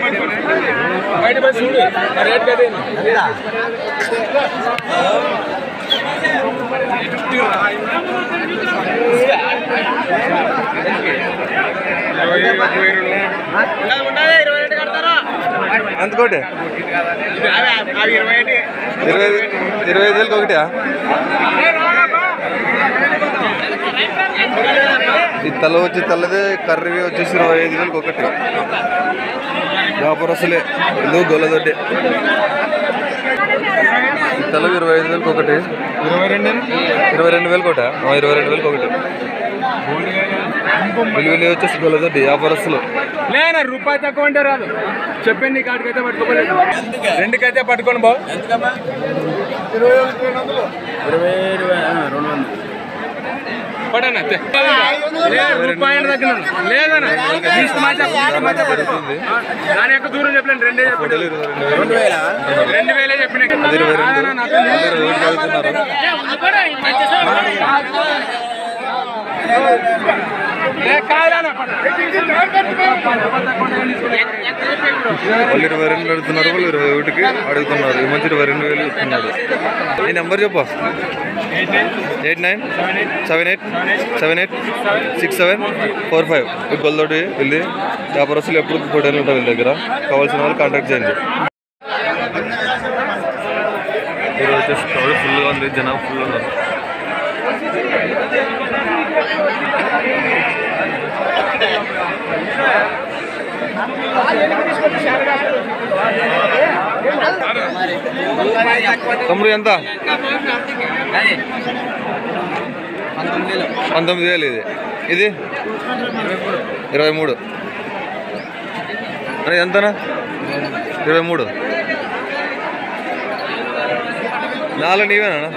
బయట పోయి చూడు ఆ రేట్ కదే ఎంత కోటి ఇరవై ఐదు- ఇరవై ఐదు వేలకి ఒకటి ఈ తల వచ్చి తల్లదే కర్రీ వచ్చేసి ఇరవై ఐదు వేలకి ఒకటి వ్యాపార అసలే ఎందుకు గొల్లదొడ్డి ఈ తల ఇరవై ఐదు వేలకి ఒకటి ఇరవై రెండు ఇరవై రెండు వేలకి ఒకటి ఇరవై రెండు వేలకి ఒకటి విలువలు వచ్చేసి గొల్లదొడ్డి వ్యాపారస్తులు లేనా రూపాయి తక్కువ అంటే రాదు చెప్పండి నీ కాడికైతే పట్టుకోలేదు రెండుకైతే పట్టుకోండి బాబు పడనా తె. లే, రూపాయి అంటే తగ్గినాను. లేదన్నా తీసుకో మాట చెప్పు, తీసుకో మాట చెప్పు. జరుగుతుంది దాని యొక్క దూరం చెప్పలేను రెండే చెప్పండి ఫోటోలు ఇరవై రెండు వేలు రెండు వేలే చెప్పిన అది ఇరవై రెండు అది ఇరవై ఒకటి అడుగుతున్నారు వాళ్ళు ఇరవై రెండు అడుగుతున్నారు వాళ్ళు ఇరవై ఒకటికి అడుగుతున్నారు ఈ మంచి ఇరవై రెండు వేలు ఇస్తున్నారు ఈ నెంబర్ చెప్పు eight nine seven eight seven eight six seven four five ఈ గొల్లతోటి వెళ్ళి వ్యాపారస్తులు ఎప్పుడు ఫోటోలు ఉంటాయి వీళ్ళ దగ్గర కావాల్సిన వాళ్ళు కాంటాక్ట్ చేయండి ఈరోజు వచ్చేసి క్రౌడ్ ఫుల్గా ఉంది జనం ఫుల్ ఉన్నారు తమ్ముడు ఎంత పంతొమ్మిది వేలు ఇది ఇది ఇరవై మూడు మరి ఎంతనా ఇరవై మూడు నాలుగు నీవేనా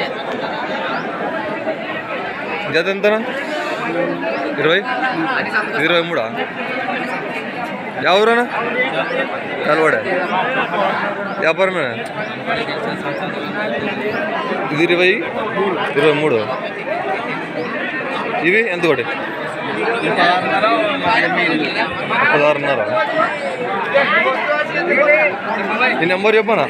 జత ఎంతనా ఇరవై ఇది ఇరవై మూడా ఎవరన్నా కలవాడా వ్యాపారమేనా ఇది ఇరవై ఇరవై మూడు ఇవి ఎంత ఒకటి పదహారున్నర ఈ నెంబర్ చెప్పనా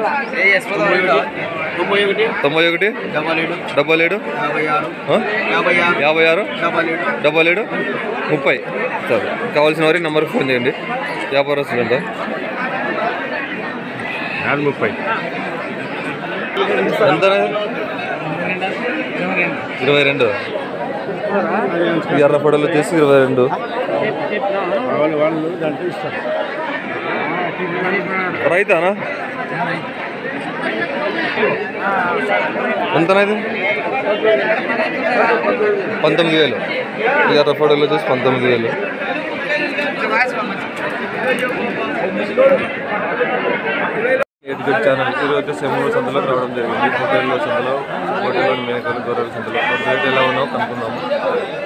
తొంభై ఒకటి డబల్ ఏడు ఆ? యాభై ఆరు డబల్ ఏడు ముప్పై సరే కావాల్సిన వారికి నెంబర్కి ఫోన్ చేయండి వ్యాపారస్తులు ఎంత ముప్పై ఎంత ఇరవై రెండు ఈ ఎర్ర పొడలు వచ్చేసి ఇరవై రెండు వాళ్ళు వాళ్ళు దాంట్లో ఇస్తారు రైతానా ఎంతనా ఇది పంతొమ్మిది వేలు ఈ ఎర్ర పొడలు వచ్చేసి పంతొమ్మిది వేలు యూట్యూబ్ ఛానల్ ఈరోజు వచ్చేసి మూడు సంతలోకి రావడం జరిగింది హోటల్లో సంతలో హోటల్లో మేకలు గొర్రెల సంతలో రేట్ ఎలా ఉన్నావు కనుక్కుందాము